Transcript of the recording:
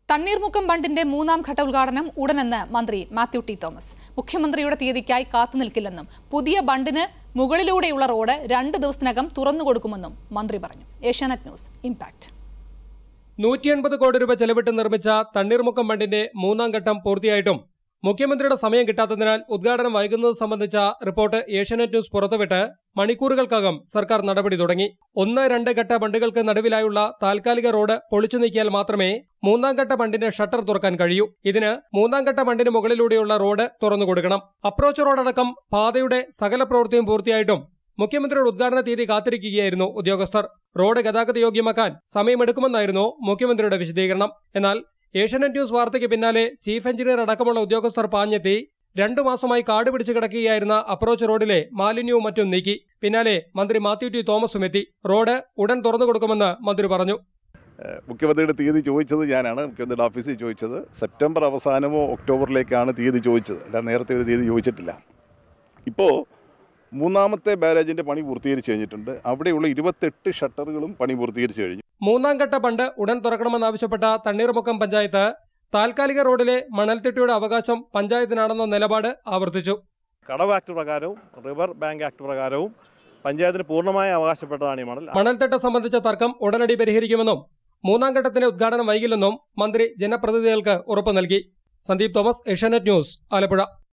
തണ്ണീർമുക്കം ബണ്ടിന്റെ മൂന്നാം ഘട്ട ഉദ്ഘാടനം ഉടനെന്ന് മന്ത്രി മാത്യു ടി തോമസ് മുഖ്യമന്ത്രിയുടെ തീയതിക്കായി കാത്തുനിൽക്കില്ലെന്നും പുതിയ ബണ്ടിന് മുകളിലൂടെയുള്ള റോഡ് രണ്ട് ദിവസത്തിനകം തുറന്നുകൊടുക്കുമെന്നും മന്ത്രി പറഞ്ഞു ഏഷ്യാനെറ്റ് ന്യൂസ് ഇംപാക്ട് നൂറ്റി എൺപത് കോടി രൂപ ചെലവിട്ട് നിർമ്മിച്ച തണ്ണീർമുക്കം ബണ്ടിന്റെ മൂന്നാം ഘട്ടം പൂർത്തിയായിട്ടും മുഖ്യമന്ത്രിയുടെ സമയം കിട്ടാത്തതിനാൽ ഉദ്ഘാടനം വൈകുന്നത് സംബന്ധിച്ച റിപ്പോർട്ട് ഏഷ്യാനെറ്റ് ന്യൂസ് പുറത്തുവിട്ട് മണിക്കൂറുകൾക്കകം സർക്കാർ നടപടി തുടങ്ങി ഒന്ന് രണ്ട് ഘട്ട ബണ്ടുകൾക്ക് നടുവിലായുള്ള താൽക്കാലിക റോഡ് പൊളിച്ചു നീക്കിയാൽ മാത്രമേ മൂന്നാം ഘട്ട ബണ്ടിന്റെ ഷട്ടർ തുറക്കാൻ കഴിയൂ ഇതിന് മൂന്നാം ഘട്ട ബണ്ടിന് മുകളിലൂടെയുള്ള റോഡ് തുറന്നു കൊടുക്കണം അപ്രോച്ച് റോഡടക്കം പാതയുടെ സകല പ്രവൃത്തിയും പൂർത്തിയായിട്ടും മുഖ്യമന്ത്രിയുടെ ഉദ്ഘാടന തീയതി കാത്തിരിക്കുകയായിരുന്നു ഉദ്യോഗസ്ഥർ റോഡ് ഗതാഗത യോഗ്യമാക്കാൻ സമയമെടുക്കുമെന്നായിരുന്നു മുഖ്യമന്ത്രിയുടെ വിശദീകരണം എന്നാൽ ഏഷ്യാനെറ്റ് ന്യൂസ് വാർത്തയ്ക്ക് പിന്നാലെ ചീഫ് എഞ്ചിനീയർ അടക്കമുള്ള ഉദ്യോഗസ്ഥർ പാഞ്ഞെത്തി രണ്ടു മാസമായി കാട് പിടിച്ചു കിടക്കുകയായിരുന്ന അപ്രോച്ച് റോഡിലെ മാലിന്യവും മറ്റും നീക്കി പിന്നാലെ മന്ത്രി മാത്യു ടി തോമസും എത്തി റോഡ് ഉടൻ തുറന്നു കൊടുക്കുമെന്ന് മന്ത്രി പറഞ്ഞു മുഖ്യമന്ത്രിയുടെ തീയതി ചോദിച്ചത് ഞാനാണ് മുഖ്യമന്ത്രിയുടെ ഓഫീസിൽ ചോദിച്ചത് സെപ്റ്റംബർ അവസാനമോ ഒക്ടോബറിലേക്കാണ് തീയതി ചോദിച്ചത് അല്ല നേരത്തെ ഒരു തീയതി ചോദിച്ചിട്ടില്ല ഇപ്പോൾ മൂന്നാമത്തെ ബാരേജിൻ്റെ പണി പൂർത്തീകരിച്ച് കഴിഞ്ഞിട്ടുണ്ട് അവിടെയുള്ള ഇരുപത്തെട്ട് ഷട്ടറുകളും പണി പൂർത്തീകരിച്ച് കഴിഞ്ഞു മൂന്നാം ഘട്ട ബണ്ട് ഉടൻ തുറക്കണമെന്നാവശ്യപ്പെട്ട തണ്ണീർമുക്കം പഞ്ചായത്ത് താൽക്കാലിക റോഡിലെ മണൽത്തിട്ടയുടെ അവകാശം പഞ്ചായത്തിനാണെന്ന നിലപാട് ആവർത്തിച്ചു കടവ് ആക്ട് പ്രകാരവും റിവർ ബാങ്ക് ആക്ട് പ്രകാരവും പഞ്ചായത്തിന് പൂർണ്ണമായി അവകാശപ്പെട്ടതാണ് ഈ മണൽ മണൽത്തിട്ട സംബന്ധിച്ച തർക്കം ഉടനടി പരിഹരിക്കുമെന്നും മൂന്നാം ഘട്ടത്തിന്റെ ഉദ്ഘാടനം വൈകില്ലെന്നും മന്ത്രി ജനപ്രതിനിധികൾക്ക് ഉറപ്പു നൽകി സന്ദീപ് തോമസ് ഏഷ്യാനെറ്റ് ന്യൂസ് ആലപ്പുഴ